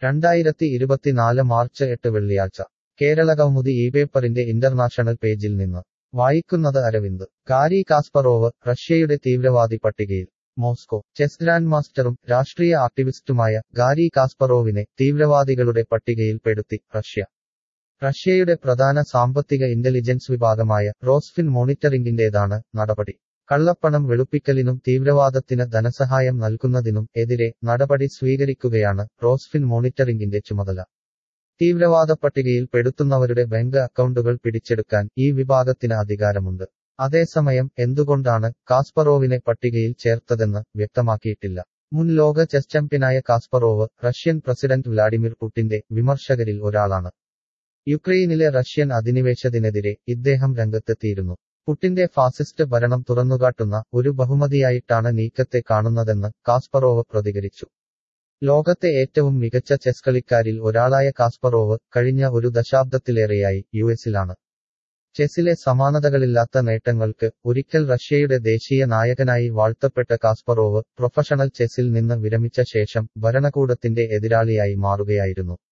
രണ്ടായിരത്തി ഇരുപത്തിനാല് മാർച്ച് എട്ട് വെള്ളിയാഴ്ച കേരളകൗമുദി ഈ പേപ്പറിന്റെ ഇന്റർനാഷണൽ പേജിൽ നിന്ന് വായിക്കുന്നത് അരവിന്ദ് ഗാരി കാസ്പറോവ് റഷ്യയുടെ തീവ്രവാദി പട്ടികയിൽ മോസ്കോ ചെസ് ഗ്രാൻഡ് മാസ്റ്ററും രാഷ്ട്രീയ ആക്ടിവിസ്റ്റുമായ ഗാരി കാസ്പറോവിനെ തീവ്രവാദികളുടെ പട്ടികയിൽപ്പെടുത്തി റഷ്യ റഷ്യയുടെ പ്രധാന സാമ്പത്തിക ഇന്റലിജൻസ് വിഭാഗമായ റോസ്ഫിൻ മോണിറ്ററിംഗിന്റേതാണ് നടപടി കള്ളപ്പണം വെളുപ്പിക്കലിനും തീവ്രവാദത്തിന് ധനസഹായം നൽകുന്നതിനും എതിരെ നടപടി സ്വീകരിക്കുകയാണ് റോസ്ഫിൻ മോണിറ്ററിംഗിന്റെ ചുമതല തീവ്രവാദ പട്ടികയിൽ പെടുത്തുന്നവരുടെ ബാങ്ക് അക്കൗണ്ടുകൾ പിടിച്ചെടുക്കാൻ ഈ വിഭാഗത്തിന് അധികാരമുണ്ട് അതേസമയം എന്തുകൊണ്ടാണ് കാസ്പറോവിനെ പട്ടികയിൽ ചേർത്തതെന്ന് വ്യക്തമാക്കിയിട്ടില്ല മുൻ ലോക ചെസ് ചാമ്പ്യനായ കാസ്പറോവ് റഷ്യൻ പ്രസിഡന്റ് വ്ലാഡിമിർ പുടിന്റെ വിമർശകരിൽ ഒരാളാണ് യുക്രൈനിലെ റഷ്യൻ അധിനിവേശത്തിനെതിരെ ഇദ്ദേഹം രംഗത്തെത്തിയിരുന്നു പുട്ടിന്റെ ഫാസിസ്റ്റ് ഭരണം തുറന്നുകാട്ടുന്ന ഒരു ബഹുമതിയായിട്ടാണ് നീക്കത്തെ കാണുന്നതെന്ന് കാസ്പറോവ് പ്രതികരിച്ചു ലോകത്തെ ഏറ്റവും മികച്ച ചെസ് കളിക്കാരിൽ ഒരാളായ കാസ്പറോവ് കഴിഞ്ഞ ഒരു ദശാബ്ദത്തിലേറെയായി യുഎസിലാണ് ചെസ്സിലെ സമാനതകളില്ലാത്ത നേട്ടങ്ങൾക്ക് ഒരിക്കൽ റഷ്യയുടെ ദേശീയ നായകനായി വാഴ്ത്തപ്പെട്ട കാസ്പറോവ് പ്രൊഫഷണൽ ചെസ്സിൽ നിന്ന് വിരമിച്ച ശേഷം ഭരണകൂടത്തിന്റെ എതിരാളിയായി മാറുകയായിരുന്നു